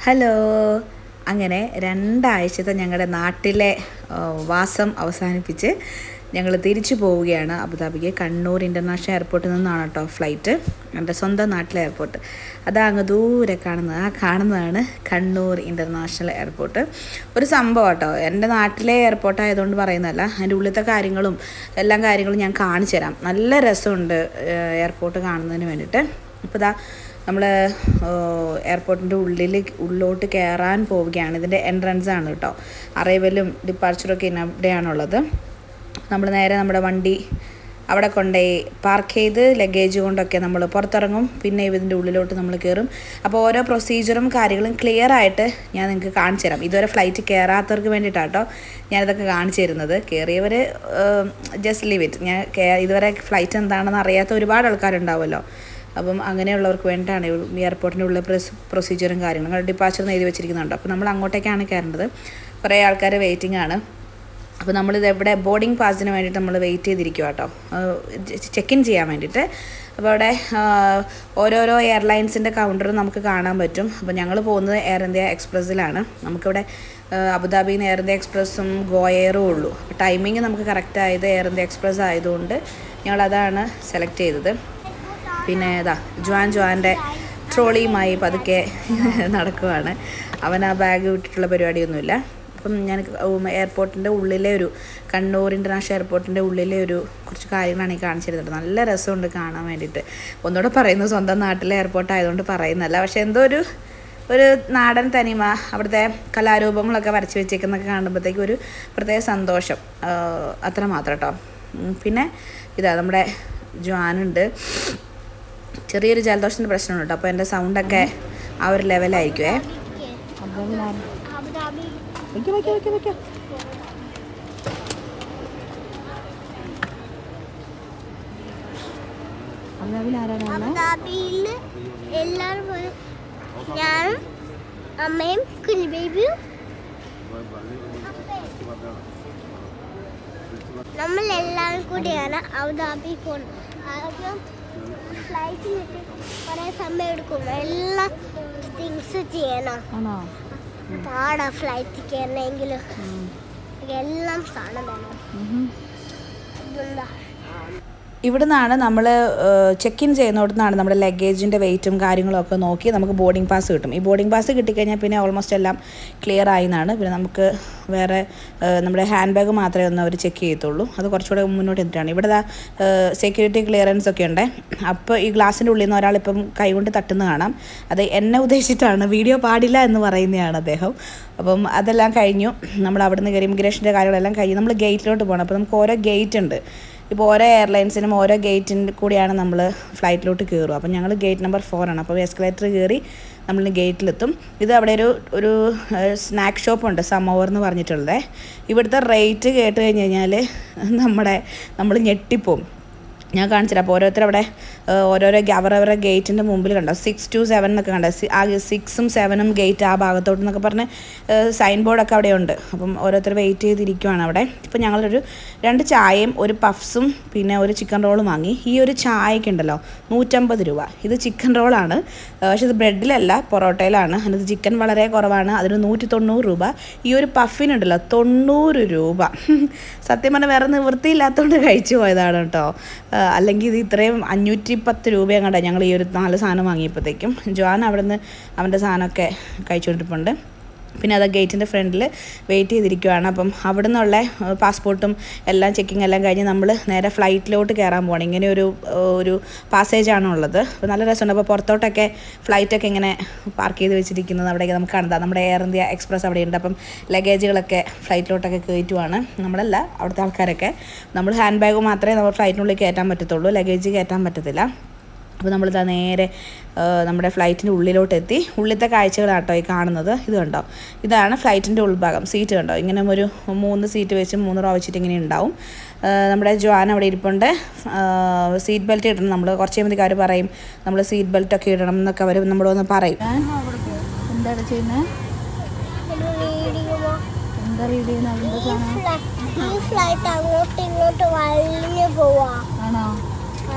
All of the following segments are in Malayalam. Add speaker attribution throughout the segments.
Speaker 1: ഹലോ അങ്ങനെ രണ്ടാഴ്ചത്തെ ഞങ്ങളുടെ നാട്ടിലെ ആ, വാസം അവസാനിപ്പിച്ച് ഞങ്ങൾ തിരിച്ചു പോവുകയാണ് അബുദാബിക്ക് കണ്ണൂർ ഇൻ്റർനാഷണൽ എയർപോർട്ടിൽ നിന്നാണ് കേട്ടോ ഫ്ലൈറ്റ് എൻ്റെ സ്വന്തം നാട്ടിലെ എയർപോർട്ട് അതാ അങ്ങ് ദൂരെ കാണുന്നത് ആ കാണുന്നതാണ് കണ്ണൂർ ഇൻ്റർനാഷണൽ എയർപോർട്ട് ഒരു സംഭവം കേട്ടോ എൻ്റെ നാട്ടിലെ എയർപോർട്ട് ആയതുകൊണ്ട് പറയുന്നതല്ല അതിൻ്റെ ഉള്ളിലത്തെ കാര്യങ്ങളും എല്ലാ കാര്യങ്ങളും ഞാൻ കാണിച്ചു തരാം നല്ല രസമുണ്ട് എയർപോർട്ട് കാണുന്നതിന് വേണ്ടിയിട്ട് ഇപ്പോൾ ഇതാ നമ്മൾ എയർപോർട്ടിൻ്റെ ഉള്ളിൽ ഉള്ളിലോട്ട് കയറാൻ പോവുകയാണ് ഇതിൻ്റെ എൻട്രൻസ് ആണ് കേട്ടോ അറൈവലും ഡിപ്പാർച്ചറും ഒക്കെ ഇവിടെയാണുള്ളത് നമ്മൾ നേരെ നമ്മുടെ വണ്ടി അവിടെ കൊണ്ടുപോയി പാർക്ക് ചെയ്ത് ലഗേജ് കൊണ്ടൊക്കെ നമ്മൾ പുറത്തിറങ്ങും പിന്നെ ഇതിൻ്റെ ഉള്ളിലോട്ട് നമ്മൾ കയറും അപ്പോൾ ഓരോ പ്രൊസീജിയറും കാര്യങ്ങളും ക്ലിയർ ആയിട്ട് ഞാൻ നിങ്ങൾക്ക് കാണിച്ചു തരാം ഇതുവരെ ഫ്ലൈറ്റ് കയറാത്തവർക്ക് വേണ്ടിയിട്ടാട്ടോ ഞാനിതൊക്കെ കാണിച്ചു തരുന്നത് കയറിയവർ ജസ്റ്റ് ലീവ് ഇറ്റ് ഞാൻ കേ- ഇതുവരെ ഫ്ലൈറ്റ് എന്താണെന്ന് അറിയാത്ത ഒരുപാട് ആൾക്കാരുണ്ടാവുമല്ലോ അപ്പം അങ്ങനെയുള്ളവർക്ക് വേണ്ടിയിട്ടാണ് ഈ എയർപോർട്ടിൻ്റെ ഉള്ളിൽ പ്രൊസ് പ്രൊസീജിയറും കാര്യങ്ങളും ഡിപ്പാച്ചർ എഴുതി വെച്ചിരിക്കുന്നുണ്ട് അപ്പോൾ നമ്മൾ അങ്ങോട്ടേക്കാണ് കയറേണ്ടത് കുറേ ആൾക്കാർ വെയിറ്റിംഗ് ആണ് അപ്പോൾ നമ്മളിത് എവിടെ ബോർഡിംഗ് പാസിന് വേണ്ടിയിട്ട് നമ്മൾ വെയിറ്റ് ചെയ്തിരിക്കുക കേട്ടോ ചെക്ക് ഇൻ ചെയ്യാൻ വേണ്ടിയിട്ട് അപ്പോൾ അവിടെ ആ, ഓരോരോ എയർലൈൻസിൻ്റെ കൗണ്ടറും നമുക്ക് കാണാൻ പറ്റും അപ്പോൾ ഞങ്ങൾ പോകുന്നത് എയർ ഇന്ത്യ എക്സ്പ്രസ്സിലാണ് നമുക്കിവിടെ ആ, അബുദാബിയിൽ നിന്ന് എയർ ഇന്ത്യ എക്സ്പ്രസ്സും ഗോ എയറും ഉള്ളൂ അപ്പോൾ ടൈമിങ് നമുക്ക് കറക്റ്റ് ആയത് എയർ ഇന്ത്യ എക്സ്പ്രസ് ആയതുകൊണ്ട് ഞങ്ങളതാണ് സെലക്ട് ചെയ്തത് പിന്നെ ഇതാ ജോൻ ജോൻ്റെ ട്രോളിയുമായി പതുക്കെ നടക്കുവാണ് അവൻ ആ ബാഗ് വിട്ടിട്ടുള്ള പരിപാടിയൊന്നുമില്ല അപ്പം ഞാൻ എയർപോർട്ടിൻ്റെ ഉള്ളിലെ ഒരു കണ്ണൂർ ഇൻ്റർനാഷണൽ എയർപോർട്ടിൻ്റെ ഉള്ളിലെ ഒരു കുറച്ച് കാര്യങ്ങളാണ് ഈ കാണിച്ചിരുന്നത് നല്ല രസമുണ്ട് കാണാൻ വേണ്ടിയിട്ട് ഒന്നുകൂടെ പറയുന്നു സ്വന്തം നാട്ടിലെ എയർപോർട്ട് ആയതുകൊണ്ട് പറയുന്നല്ല പക്ഷെ എന്തോ ഒരു ഒരു നാടൻ തനിമ അവിടുത്തെ കലാരൂപങ്ങളൊക്കെ വരച്ച് വെച്ചേക്കുന്നൊക്കെ കാണുമ്പോഴത്തേക്കും ഒരു പ്രത്യേക സന്തോഷം ആ, അത്ര മാത്രം കേട്ടോ ഉം, പിന്നെ ഇതാ നമ്മുടെ ജോനുണ്ട് ചെറിയൊരു ജലദോഷത്തിൻ്റെ പ്രശ്നമുണ്ട് കേട്ടോ അപ്പോൾ എൻ്റെ സൗണ്ടൊക്കെ ആ ഒരു ലെവലായിരിക്കുമേ
Speaker 2: അബുദാബി
Speaker 1: വയ്ക്കാം വയ്ക്കാം വയ്ക്കാം വയ്ക്കാം
Speaker 2: അബുദാബിയിൽ എല്ലാവരും പോയി ഞാനും അമ്മയും കുഞ്ഞു ബേബിയും നമ്മൾ എല്ലാവരും കൂടിയാണ് അബുദാബി പോകുന്നത് ആദ്യം ഫ്ലൈറ്റിൽ കുറേ സമയം എടുക്കും എല്ലാ തിങ്സ് ചെയ്യണം
Speaker 1: ആണോ
Speaker 2: പാടാ ഫ്ലൈറ്റിൽ കയറണമെങ്കിൽ എല്ലാം സാധനം വേണം ഇതെന്താ
Speaker 1: ഇവിടെ നിന്നാണ് നമ്മൾ ചെക്ക് ഇൻ ചെയ്യുന്നിടത്ത് നിന്നാണ് നമ്മുടെ ലഗേജിൻ്റെ വെയിറ്റും കാര്യങ്ങളും ഒക്കെ നോക്കി നമുക്ക് ബോർഡിംഗ് പാസ് കിട്ടും ഈ ബോർഡിംഗ് പാസ് കിട്ടിക്കഴിഞ്ഞാൽ പിന്നെ ഓൾമോസ്റ്റ് എല്ലാം ക്ലിയർ ആയി എന്നാണ് പിന്നെ നമുക്ക് വേറെ ആ, നമ്മുടെ ഹാൻഡ് ബാഗ് മാത്രമേ ഒന്ന് അവർ ചെക്ക് ചെയ്യത്തുള്ളൂ അത് കുറച്ചുകൂടെ മുന്നോട്ട് എത്തിയിട്ടാണ് ഇവിടെ സെക്യൂരിറ്റി ക്ലിയറൻസ് ഒക്കെ ഉണ്ട് അപ്പോൾ ഈ ഗ്ലാസിൻ്റെ ഉള്ളിൽ നിന്ന് ഒരാളിപ്പം കൈകൊണ്ട് തട്ടുന്ന കാണാം അത് എന്നെ ഉദ്ദേശിച്ചിട്ടാണ് വീഡിയോ പാടില്ല എന്ന് പറയുന്നതാണ് അദ്ദേഹം അപ്പം അതെല്ലാം കഴിഞ്ഞു നമ്മൾ അവിടുന്ന് കയറി ഇമിഗ്രേഷൻ്റെ കാര്യങ്ങളെല്ലാം കഴിഞ്ഞു നമ്മൾ ഗേറ്റിലോട്ട് പോകണം അപ്പോൾ നമുക്ക് ഓരോ ഗേറ്റ് ഉണ്ട് ഇപ്പോൾ ഓരോ എയർലൈൻസിനും ഓരോ ഗേറ്റിൻ്റെ കൂടിയാണ് നമ്മൾ ഫ്ലൈറ്റിലോട്ട് കയറുക അപ്പം ഞങ്ങൾ ഗേറ്റ് നമ്പർ ഫോർ ആണ് അപ്പോൾ എസ്കലേറ്റർ കയറി നമ്മൾ ഗേറ്റിലെത്തും ഇത് അവിടെ ഒരു ഒരു സ്നാക്ക് ഷോപ്പുണ്ട് സമോവർ എന്ന് പറഞ്ഞിട്ടുള്ളത് ഇവിടുത്തെ റേറ്റ് കേട്ട് കഴിഞ്ഞ് കഴിഞ്ഞാൽ നമ്മുടെ നമ്മൾ ഞെട്ടിപ്പോവും ഞാൻ കാണിച്ചുതരാം അപ്പോൾ ഓരോരുത്തർ അവിടെ ഏഹ്, ഓരോരോ ഗ- അവരവരുടെ ഗേറ്റിൻ്റെ മുമ്പിൽ കണ്ടോ സിക്സ് ടു സെവൻ എന്നൊക്കെ കണ്ടോ സി- ആ സിക്സും സെവനും ഗേറ്റ് ആ ഭാഗത്തോട്ട് എന്നൊക്കെ പറഞ്ഞ് സൈൻ ബോർഡൊക്കെ അവിടെ ഉണ്ട് അപ്പം ഓരോരുത്തർ വെയിറ്റ് ചെയ്തിരിക്കുവാണ് അവിടെ ഇപ്പം ഞങ്ങളൊരു രണ്ട് ചായയും ഒരു പഫ്സും പിന്നെ ഒരു ചിക്കൻ റോളും വാങ്ങി ഈ ഒരു ചായക്ക് ഉണ്ടല്ലോ നൂറ്റമ്പത് രൂപ ഇത് ചിക്കൻ റോളാണ് ഏഹ്, പക്ഷേ ഇത് ബ്രെഡിലല്ല പൊറോട്ടയിലാണ് അതിനകത്ത് ചിക്കൻ വളരെ കുറവാണ് അതിന് നൂറ്റി തൊണ്ണൂറ് രൂപ ഈ ഒരു പഫിനുണ്ടല്ലോ തൊണ്ണൂറ് രൂപ സത്യം പറഞ്ഞാൽ വേറെ നിവൃത്തിയില്ലാത്തതുകൊണ്ട് കഴിച്ചു പോയതാണ് കേട്ടോ ആ, അല്ലെങ്കിൽ ഇത് ഇത്രയും അഞ്ഞൂറ്റി പത്ത് രൂപയും കണ്ട ഞങ്ങൾ ഈ ഒരു നാല് സാധനം വാങ്ങിയപ്പോഴത്തേക്കും ജോൻ അവിടെ നിന്ന് അവൻ്റെ സാധനമൊക്കെ കഴിച്ചുകൊണ്ടിരിപ്പുണ്ട് പിന്നെ അത് ഗേറ്റിൻ്റെ ഫ്രണ്ടിൽ വെയിറ്റ് ചെയ്തിരിക്കുവാണ് അപ്പം അവിടെ നിന്നുള്ള പാസ്പോർട്ടും എല്ലാം ചെക്കിങ് എല്ലാം കഴിഞ്ഞ് നമ്മൾ നേരെ ഫ്ലൈറ്റിലോട്ട് കയറാൻ പോകണം ഇങ്ങനെ ഒരു ഒരു പാസേജാണ് ഉള്ളത് അപ്പോൾ നല്ല രസമുണ്ട് അപ്പോൾ പുറത്തോട്ടൊക്കെ ഫ്ലൈറ്റൊക്കെ ഇങ്ങനെ പാർക്ക് ചെയ്ത് വെച്ചിരിക്കുന്നത് അവിടേക്ക് നമുക്ക് കാണാം നമ്മുടെ എയർ ഇന്ത്യ എക്സ്പ്രസ് അവിടെ ഉണ്ട് അപ്പം ലഗേജുകളൊക്കെ ഫ്ലൈറ്റിലോട്ടൊക്കെ കയറ്റുവാണ് നമ്മളല്ല അവിടുത്തെ ആൾക്കാരൊക്കെ നമ്മൾ ഹാൻഡ് ബാഗ് മാത്രമേ നമ്മൾ ഫ്ലൈറ്റിനുള്ളിൽ കയറ്റാൻ പറ്റത്തുള്ളൂ ലഗേജ് കയറ്റാൻ പറ്റത്തില്ല അപ്പോൾ നമ്മളിതാ നേരെ ആ, നമ്മുടെ ഫ്ലൈറ്റിൻ്റെ ഉള്ളിലോട്ട് എത്തി ഉള്ളിലത്തെ കാഴ്ചകളാട്ടോ ഈ കാണുന്നത് ഇത് കണ്ടോ ഇതാണ് ഫ്ലൈറ്റിൻ്റെ ഉൾഭാഗം സീറ്റ് കണ്ടോ ഇങ്ങനെ ഒരു മൂന്ന് സീറ്റ് വെച്ച് മൂന്ന് റോ വെച്ചിട്ട് ഇങ്ങനെ ഉണ്ടാവും ആ, നമ്മുടെ ജോൻ അവിടെ ഇരിപ്പുണ്ട് സീറ്റ് ബെൽറ്റ് ഇടണം നമ്മൾ കുറച്ച് കഴിയുമ്പോൾ അവർ പറയും നമ്മൾ സീറ്റ് ബെൽറ്റ് ഒക്കെ ഇടണം എന്നൊക്കെ അവർ നമ്മളൊന്ന് പറയും
Speaker 3: എന്താണ് ചെയ്യുന്നത് എന്താ റീഡ് ചെയ്യുന്നത് അതിന്റെ സാധനം
Speaker 2: ഈ ഫ്ലൈറ്റ് അങ്ങോട്ടും ഇങ്ങോട്ടും വലിഞ്ഞു പോവാ
Speaker 3: ആണോ
Speaker 2: ആ,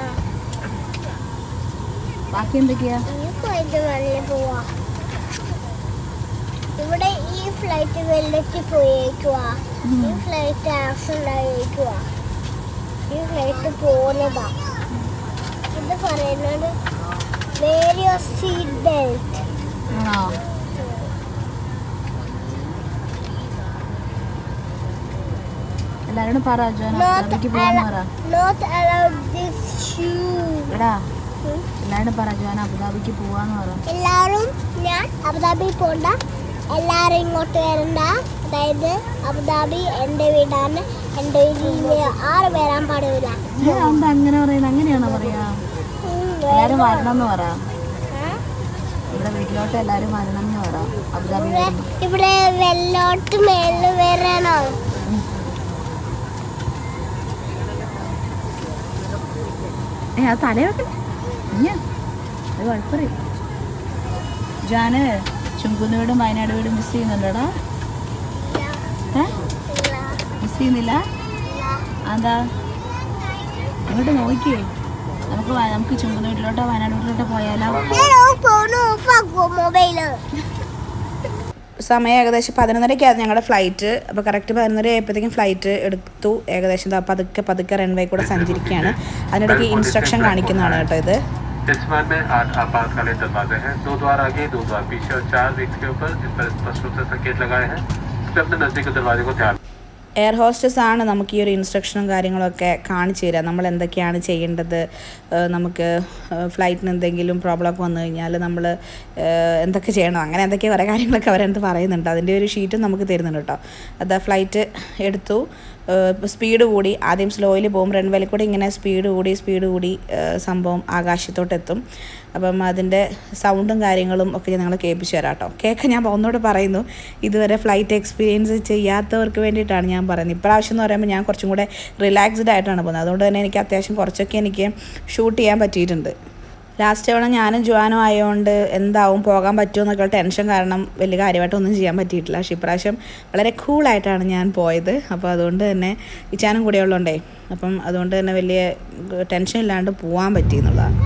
Speaker 3: ബാക്കി എന്തൊക്കെയാ
Speaker 2: ഈ ഫ്ലൈറ്റ് വലിഞ്ഞു പോവാ ഫ്ലൈറ്റ് വെള്ളത്തിൽ പോയേക്കുവാ ഈ ഫ്ലൈറ്റ് ആക്സിഡന്റ് ആയേക്കുവാ ഈ ഫ്ലൈറ്റ് പോകുന്നതാ ഇത് പറയുന്നത് വേരിയോ സീറ്റ് ബെൽറ്റ്
Speaker 3: ആണോ എല്ലാരോടും പറ ജോന
Speaker 2: നോട്ട്
Speaker 3: അബുദാബിക്ക് പോവാന്ന് പറ
Speaker 2: നോട്ട് അലൗഡ് ദിസ് ഷൂ
Speaker 3: എടാ എല്ലാരോടും പറ ജോന അബുദാബിക്ക് പോവാന്ന് പറ
Speaker 2: എല്ലാവരും ഞാൻ അബുദാബി പോണ്ട എല്ലാവരും ഇങ്ങോട്ട് വരണ്ട അതായത് അബുദാബി എൻ്റെ വീടാണ് എൻ്റെ വീട്ടിൽ ആറ് വരാൻ പാടില്ല
Speaker 3: ഏ, എന്താ അങ്ങനെ പറയുന്നത് അങ്ങനെയാണോ പറയാ
Speaker 2: ഉം,
Speaker 3: എല്ലാരും വരണം എന്ന് പറ
Speaker 2: ആ?
Speaker 3: ഇവിടെ വീട്ടിലോട്ട് എല്ലാരും വരണം എന്ന് പറ അബുദാബി
Speaker 2: ഇവിടെ
Speaker 3: വരുമ്പോ.
Speaker 2: ഇവിടെ വെള്ളോട്ട് മേളിൽ വരണോ
Speaker 3: ഏ അത് തലേ വെക്കണേ ഇയ്യ, അത് കുഴപ്പമില്ല ജാന് ചുങ്കുന്ന് വീടും വയനാട് വീടും മിസ് ചെയ്യുന്നുണ്ടോടാ ഏ മിസ് ചെയ്യുന്നില്ല അതാ അങ്ങോട്ട് നോക്കിയേ നമുക്ക് വ- നമുക്ക് ചുങ്കുന്ന് വീട്ടിലോട്ടോ വയനാട് വീട്ടിലോട്ടോ പോയാലോ
Speaker 2: ഫോൺ ഓഫാക്കുമോ മൊബൈല്
Speaker 1: സമയം ഏകദേശം പതിനൊന്നരയ്ക്കായിരുന്നു ഞങ്ങളുടെ ഫ്ലൈറ്റ് അപ്പോൾ കറക്റ്റ് പതിനൊന്നര ആയപ്പോഴത്തേക്കും ഫ്ലൈറ്റ് എടുത്തു ഏകദേശം ദാ പതുക്കെ പതുക്കെ റൺവേ കൂടെ സഞ്ചരിക്കുകയാണ് അതിനിടയ്ക്ക് ഇൻസ്ട്രക്ഷൻ കാണിക്കുന്നതാണ് കേട്ടോ ഇത്
Speaker 4: इस विमान में आठ आपातकालीन दरवाजे हैं दो द्वार आगे दो द्वार पीछे और चार रिक्स के ऊपर जिस पर स्पष्ट रूप से संकेत लगाए हैं इसलिए अपने नजदीक के दरवाजे को ध्यान
Speaker 1: എയർ ഹോസ്റ്റസ് ആണ് നമുക്ക് ഈ ഒരു ഇൻസ്ട്രക്ഷനും കാര്യങ്ങളൊക്കെ കാണിച്ചു തരിക നമ്മൾ എന്തൊക്കെയാണ് ചെയ്യേണ്ടത് ഏഹ് നമുക്ക് ഫ്ലൈറ്റിന് എന്തെങ്കിലും പ്രോബ്ലം ഒക്കെ വന്നു കഴിഞ്ഞാൽ നമ്മൾ എന്തൊക്കെ ചെയ്യണം അങ്ങനെ എന്തൊക്കെ കുറേ കാര്യങ്ങളൊക്കെ അവരെന്ത് പറയുന്നുണ്ട് അതിൻ്റെ ഒരു ഷീറ്റും നമുക്ക് തരുന്നുണ്ട് കേട്ടോ അത് ഫ്ലൈറ്റ് എടുത്തു സ്പീഡ് കൂടി ആദ്യം സ്ലോയിൽ പോകും റൺവേയിൽ കൂടി ഇങ്ങനെ സ്പീഡ് കൂടി സ്പീഡ് കൂടി ഏഹ് സംഭവം ആകാശത്തോട്ടെത്തും അപ്പം അതിൻ്റെ സൗണ്ടും കാര്യങ്ങളും ഒക്കെ ഞാൻ നിങ്ങളെ കേൾപ്പിച്ചു തരാം കേട്ടോ കേൾക്കാൻ ഞാൻ ഒന്നുകൂടെ പറയുന്നു ഇതുവരെ ഫ്ലൈറ്റ് എക്സ്പീരിയൻസ് ചെയ്യാത്തവർക്ക് വേണ്ടിയിട്ടാണ് ഞാൻ പറയുന്നത് ഇപ്രാവശ്യം എന്ന് പറയുമ്പോൾ ഞാൻ കുറച്ചും കൂടെ റിലാക്സ്ഡ് ആയിട്ടാണ് പോകുന്നത് അതുകൊണ്ട് തന്നെ എനിക്ക് അത്യാവശ്യം കുറച്ചൊക്കെ എനിക്ക് ഷൂട്ട് ചെയ്യാൻ പറ്റിയിട്ടുണ്ട് ലാസ്റ്റ് തവണ ഞാനും ജോവാനും ആയതുകൊണ്ട് എന്താവും പോകാൻ പറ്റുമോ എന്നൊക്കെ ടെൻഷൻ കാരണം വലിയ കാര്യമായിട്ടൊന്നും ചെയ്യാൻ പറ്റിയിട്ടില്ല പക്ഷേ ഇപ്രാവശ്യം വളരെ കൂളായിട്ടാണ് ഞാൻ പോയത് അപ്പോൾ അതുകൊണ്ട് തന്നെ ഇച്ചാനും കൂടെ ഉള്ളതുകൊണ്ടേ അപ്പം അതുകൊണ്ട് തന്നെ വലിയ ടെൻഷൻ ഇല്ലാണ്ട് പോകാൻ പറ്റി എന്നുള്ളതാണ്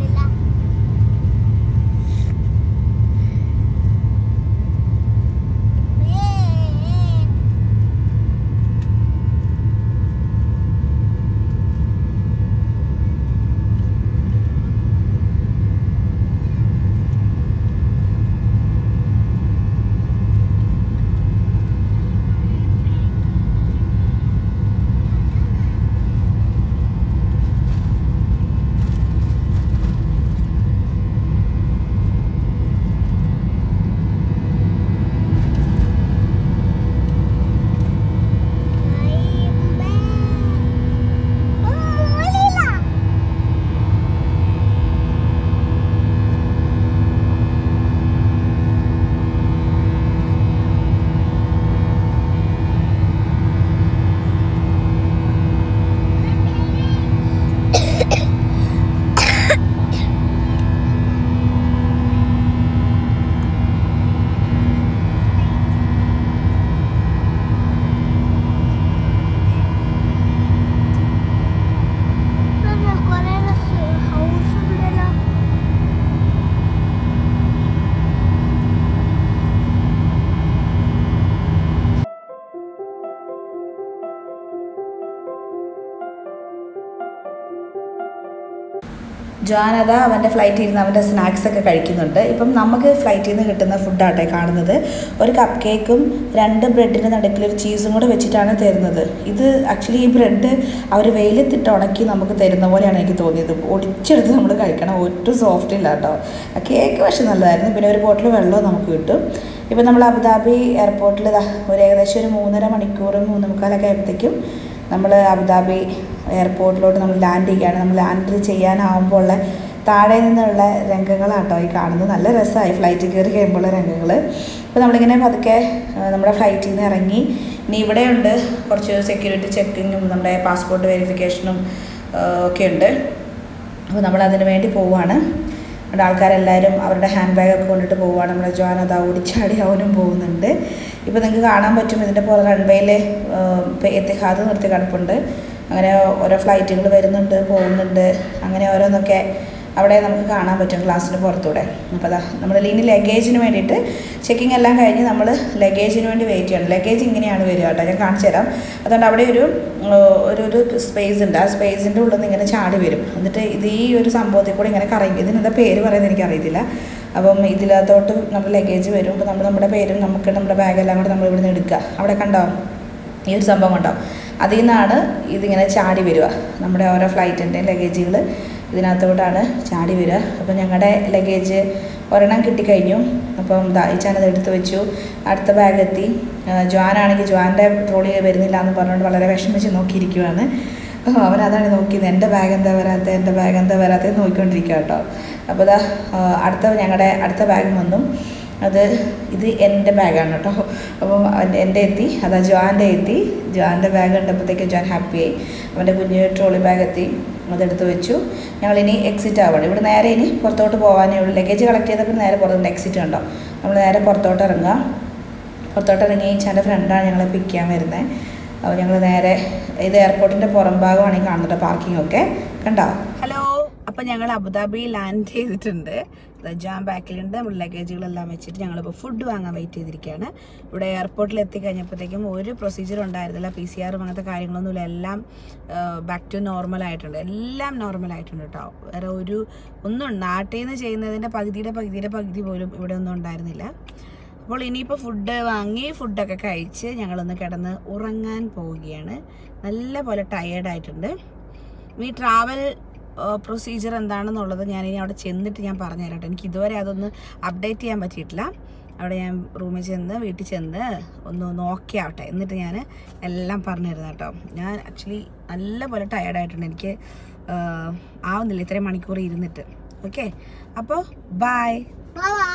Speaker 1: ജോനത അവൻ്റെ ഫ്ലൈറ്റിൽ ഇരുന്ന് അവൻ്റെ സ്നാക്സ് ഒക്കെ കഴിക്കുന്നുണ്ട് ഇപ്പം നമുക്ക് ഫ്ലൈറ്റിൽ നിന്ന് കിട്ടുന്ന ഫുഡാട്ടെ കാണുന്നത് ഒരു കപ്പ് കേക്കും രണ്ട് ബ്രെഡിൻ്റെ നടുക്കിൽ ഒരു ചീസും കൂടെ വെച്ചിട്ടാണ് തരുന്നത് ഇത് ആക്ച്വലി ഈ ബ്രെഡ് അവർ വെയിലത്തിട്ട് ഉണക്കി നമുക്ക് തരുന്ന പോലെയാണ് എനിക്ക് തോന്നിയത് ഒടിച്ചെടുത്ത് നമ്മൾ കഴിക്കണം ഒട്ടും സോഫ്റ്റ് ഇല്ല കേട്ടോ കേക്ക് പക്ഷെ നല്ലതായിരുന്നു പിന്നെ ഒരു ബോട്ടിൽ വെള്ളവും നമുക്ക് കിട്ടും ഇപ്പം നമ്മൾ അബുദാബി എയർപോർട്ടിൽ ദാ ഒരു ഏകദേശം ഒരു മൂന്നര മണിക്കൂർ മൂന്ന് മുക്കാലൊക്കെ ആയപ്പോഴത്തേക്കും നമ്മൾ അബുദാബി എയർപോർട്ടിലോട്ട് നമ്മൾ ലാൻഡ് ചെയ്യുകയാണ് നമ്മൾ ലാൻഡ് ചെയ്യാനാവുമ്പോൾ ഉള്ള താഴെ നിന്നുള്ള രംഗങ്ങളാട്ടോ ഈ കാണുന്നത് നല്ല രസമായി ഫ്ലൈറ്റ് കയറി കഴിയുമ്പോഴുള്ള രംഗങ്ങൾ അപ്പോൾ നമ്മളിങ്ങനെ പതുക്കെ ആ, നമ്മുടെ ഫ്ലൈറ്റിൽ നിന്ന് ഇറങ്ങി ഇനി ഇവിടെയുണ്ട് കുറച്ച് സെക്യൂരിറ്റി ചെക്കിങ്ങും നമ്മുടെ പാസ്പോർട്ട് വെരിഫിക്കേഷനും ആ, ഒക്കെ ഉണ്ട് അപ്പോൾ നമ്മൾ അതിന് വേണ്ടി പോവുകയാണ് അവിടെ ആൾക്കാരെല്ലാവരും അവരുടെ ഹാൻഡ് ബാഗൊക്കെ കൊണ്ടിട്ട് പോവുകയാണ് നമ്മുടെ ജോൻ അത് ഓടിച്ചാടി അവനും പോകുന്നുണ്ട് ഇപ്പോൾ നിങ്ങൾക്ക് കാണാൻ പറ്റും ഇതിൻ്റെ പുറം റൺവേയിൽ എത്തിഹാദ് നിർത്തി കിടപ്പുണ്ട് അങ്ങനെ ഓരോ ഫ്ലൈറ്റുകൾ വരുന്നുണ്ട് പോകുന്നുണ്ട് അങ്ങനെ ഓരോന്നൊക്കെ അവിടെ നമുക്ക് കാണാൻ പറ്റും ഗ്ലാസ്സിന് പുറത്തൂടെ അപ്പോൾ അതാ നമ്മൾ ഇനി ലഗേജിന് വേണ്ടിയിട്ട് ചെക്കിംഗ് എല്ലാം കഴിഞ്ഞ് നമ്മൾ ലഗേജിന് വേണ്ടി വെയിറ്റ് ചെയ്യണം ലഗേജ് ഇങ്ങനെയാണ് വരിക കേട്ടോ ഞാൻ കാണിച്ചു തരാം അതുകൊണ്ട് അവിടെ ഒരു ഏഹ്, ഒരു ഒരു സ്പേസ് ഉണ്ട് ആ സ്പേസിൻ്റെ ഉള്ളിൽ നിന്ന് ഇങ്ങനെ ചാടി വരും എന്നിട്ട് ഇത് ഈ ഒരു സംഭവത്തിൽ കൂടി ഇങ്ങനെ കറങ്ങി ഇതിനെന്താ പേര് പറയുന്നത് എനിക്കറിയത്തില്ല അപ്പം ഇതിനകത്തോട്ട് നമ്മുടെ ലഗേജ് വരും അപ്പോൾ നമ്മൾ നമ്മുടെ പേരും നമുക്ക് നമ്മുടെ ബാഗെല്ലാം കൂടെ നമ്മൾ ഇവിടുന്ന് എടുക്കുക അവിടെ കണ്ടോ ഈ ഒരു സംഭവം കണ്ടോ അതിൽ നിന്നാണ് ഇതിങ്ങനെ ചാടി വരിക നമ്മുടെ ഓരോ ഫ്ലൈറ്റിൻ്റെയും ലഗേജുകൾ ഇതിനകത്തോട്ടാണ് ചാടി വരിക അപ്പോൾ ഞങ്ങളുടെ ലഗേജ് ഒരെണ്ണം കിട്ടിക്കഴിഞ്ഞു അപ്പം ദാ ഈ ചാനൽ എടുത്ത് വെച്ചു അടുത്ത ബാഗ് എത്തി ജോനാണെങ്കിൽ ജോൻ്റെ ട്രോളി വരുന്നില്ല എന്ന് പറഞ്ഞുകൊണ്ട് വളരെ വിഷമിച്ച് നോക്കിയിരിക്കുവാണ് അപ്പോൾ അവൻ അതാണ് നോക്കിയത് എൻ്റെ ബാഗ് എന്താ വരാത്തത് എൻ്റെ ബാഗ് എന്താ വരാത്തത് നോക്കിക്കൊണ്ടിരിക്കുക കേട്ടോ അപ്പോൾ ഇതാ ആ, അടുത്ത ഞങ്ങളുടെ അടുത്ത ബാഗ് വന്നു അത് ഇത് എൻ്റെ ബാഗാണ് കേട്ടോ അപ്പം അവൻ- എൻ്റെ എത്തി അതാ ജോൻ്റെ എത്തി ജോൻ്റെ ബാഗ് കണ്ടപ്പോഴത്തേക്ക് ജോൻ ഹാപ്പിയായി അവൻ്റെ കുഞ്ഞ് ട്രോളി ബാഗ് എത്തി അതെടുത്ത് വെച്ചു ഞങ്ങളിനി എക്സിറ്റ് ആവണം ഇവിടെ നേരെ ഇനി പുറത്തോട്ട് പോകാനേ ഉള്ളൂ ലഗേജ് കളക്ട് ചെയ്തപ്പോൾ നേരെ പുറത്തുണ്ട് എക്സിറ്റ് ഉണ്ടോ നമ്മൾ നേരെ പുറത്തോട്ട് ഇറങ്ങുക പുറത്തോട്ട് ഇറങ്ങി എൻ്റെ ഫ്രണ്ടാണ് ഞങ്ങളെ പിക്ക് ചെയ്യാൻ വരുന്നത് അപ്പോൾ ഞങ്ങൾ നേരെ ഇത് എയർപോർട്ടിൻ്റെ പുറം ഭാഗമാണ് ഈ കാണുന്നത് പാർക്കിംഗ് ഒക്കെ കണ്ടോ ഹലോ അപ്പോൾ ഞങ്ങൾ അബുദാബി ലാൻഡ് ചെയ്തിട്ടുണ്ട് ജാം ബാക്കിലുണ്ട് നമ്മുടെ ലഗേജുകളെല്ലാം വെച്ചിട്ട് ഞങ്ങളിപ്പോൾ ഫുഡ് വാങ്ങാൻ വെയിറ്റ് ചെയ്തിരിക്കുകയാണ് ഇവിടെ എയർപോർട്ടിൽ എത്തിക്കഴിഞ്ഞപ്പോഴത്തേക്കും ഒരു പ്രൊസീജിയർ ഉണ്ടായിരുന്നില്ല പി സി ആറും അങ്ങനത്തെ കാര്യങ്ങളൊന്നുമില്ല എല്ലാം ബാക്ക് ടു നോർമൽ ആയിട്ടുണ്ട് എല്ലാം നോർമൽ ആയിട്ടുണ്ട് കേട്ടോ വേറെ ഒരു ഒന്നും നാട്ടിൽ നിന്ന് ചെയ്യുന്നതിൻ്റെ പകുതിയുടെ പകുതിയുടെ പകുതി പോലും ഇവിടെ ഒന്നും ഉണ്ടായിരുന്നില്ല അപ്പോൾ ഇനിയിപ്പോൾ ഫുഡ് വാങ്ങി ഫുഡൊക്കെ കഴിച്ച് ഞങ്ങളൊന്ന് കിടന്ന് ഉറങ്ങാൻ പോവുകയാണ് നല്ല പോലെ ടയേർഡായിട്ടുണ്ട് ഈ ട്രാവൽ പ്രൊസീജിയർ എന്താണെന്നുള്ളത് ഞാൻ ഇനി അവിടെ ചെന്നിട്ട് ഞാൻ പറഞ്ഞുതരാം കേട്ടോ എനിക്ക് ഇതുവരെ അതൊന്ന് അപ്ഡേറ്റ് ചെയ്യാൻ പറ്റിയിട്ടില്ല അവിടെ ഞാൻ റൂമിൽ ചെന്ന് വീട്ടിൽ ചെന്ന് ഒന്ന് നോക്കിയാവട്ടെ എന്നിട്ട് ഞാൻ എല്ലാം പറഞ്ഞു തരുന്നത് കേട്ടോ ഞാൻ ആക്ച്വലി നല്ല പോലെ ടയേർഡായിട്ടുണ്ട് എനിക്ക് ആ, ആവുന്നില്ല ഇത്രയും മണിക്കൂർ ഇരുന്നിട്ട് ഓക്കെ അപ്പോൾ ബായ്
Speaker 2: Bye bye.